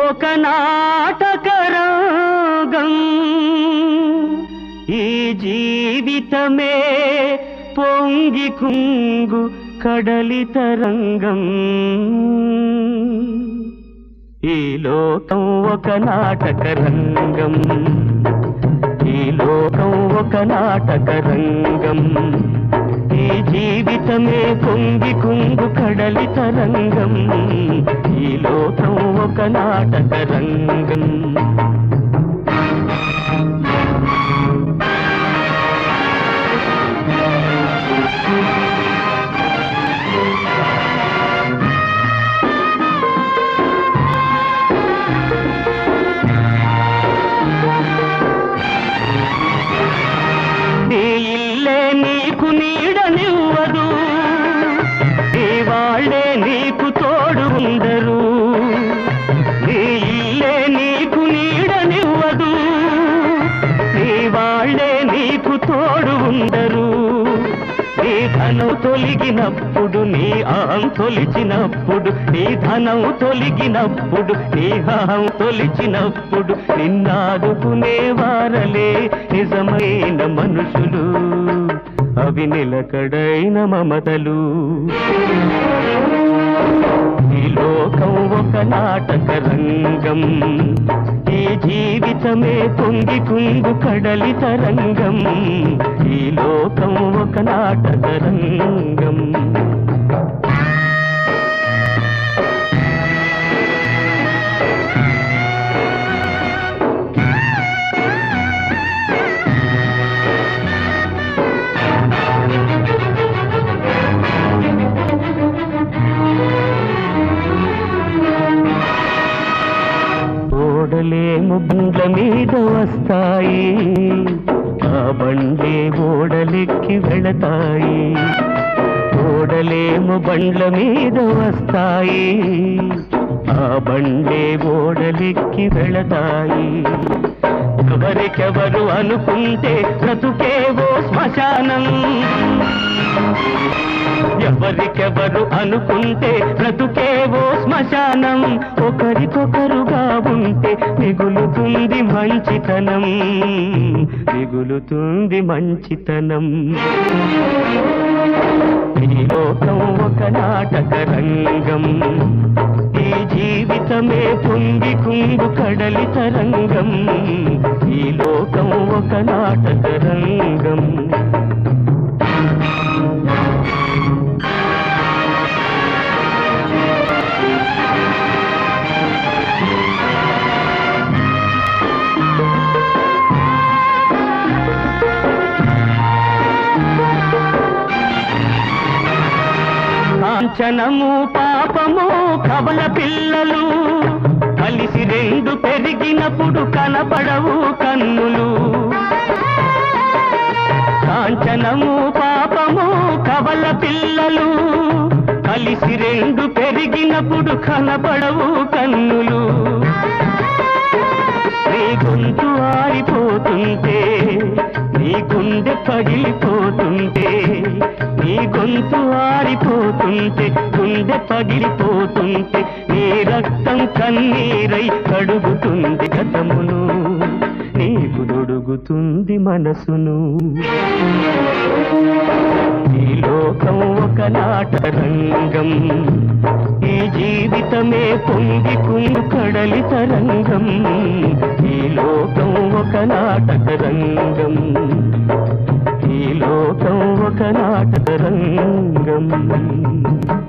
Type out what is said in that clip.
ఒక నాటకరంగం ఈ జీవితమే పొంగి కుంగు కడలి తరంగం ఈ లోకం ఒక నాటక రంగం ఈ లోకం ఒక నాటక రంగం ఈ జీవితమే పొంగి కుంగు కడలి తరంగం ఈ లోకం ఒక నాటక రంగం నీ ఇల్లే నీకు నీడనివ్వదు నీ వాళ్ళే నీకు తోడు ఉండరు నీ ఇల్లే నీకు నీడనివ్వదు నీ వాళ్ళే నీకు తోడు ఉండరు నీ ధనం తొలగినప్పుడు నీ అహం తొలిచినప్పుడు నీ ధనం తొలగినప్పుడు నీ అహం తొలిచినప్పుడు నిన్నాదుకునే వారలే నిజమైన మనుషులు అవి నిలకడైన మమతలు ఈ లోకం ఒక నాటక రంగం ఈ జీవితమే పొంగి కుంగు కడలి తరంగం ఈ లోకం ఒక నాటక రంగం ఓడలేము బండ్ల మీద వస్తాయి ఆ బండే ఓడలెక్కి వెళతాయి ఓడలేము బండ్ల మీద వస్తాయి ఆ బండే ఓడలెక్కి వెళతాయి ఎవరికెవరు అనుకుంటే బ్రతుకేవో శ్మశానం ఎవరికెవరు అనుకుంటే బ్రతుకేవో శ్మశానం ఒకరికొకరుగా ఉంటే మిగులుతుంది మంచితనం మిగులుతుంది మంచితనం ఈ లోకం ఒక నాటక రంగం ఈ జీవితమే పొంగి కుంగు కడలి తరంగం ఈ లోకం ఒక నాటక రంగం కాంచనము పాపము కబల పిల్లలు కలిసి రెండు పెరిగినప్పుడు కనపడవు కన్నులు కాంచనము పాపము కబల పిల్లలు కలిసి రెండు పెరిగినప్పుడు కనపడవు కన్నులు నీ గొంతు ఆరిపోతుంటే నీ గుండె పగిలిపోతుంటే నీ గొంతు ఆరిపోతుంటే గుండె పగిలిపోతుంటే నీ రక్తం కన్నీరై కడుగుతుంది గతమును నీకు దొడుగుతుంది మనసును ఈ లోకం ఒక నాటరంగం ఈ జీవితమే పొంగి కుంగు కడలి తరంగం ఈ లోకం ఒక నాటక రంగం ఈ లోకం ఒక నాటక రంగం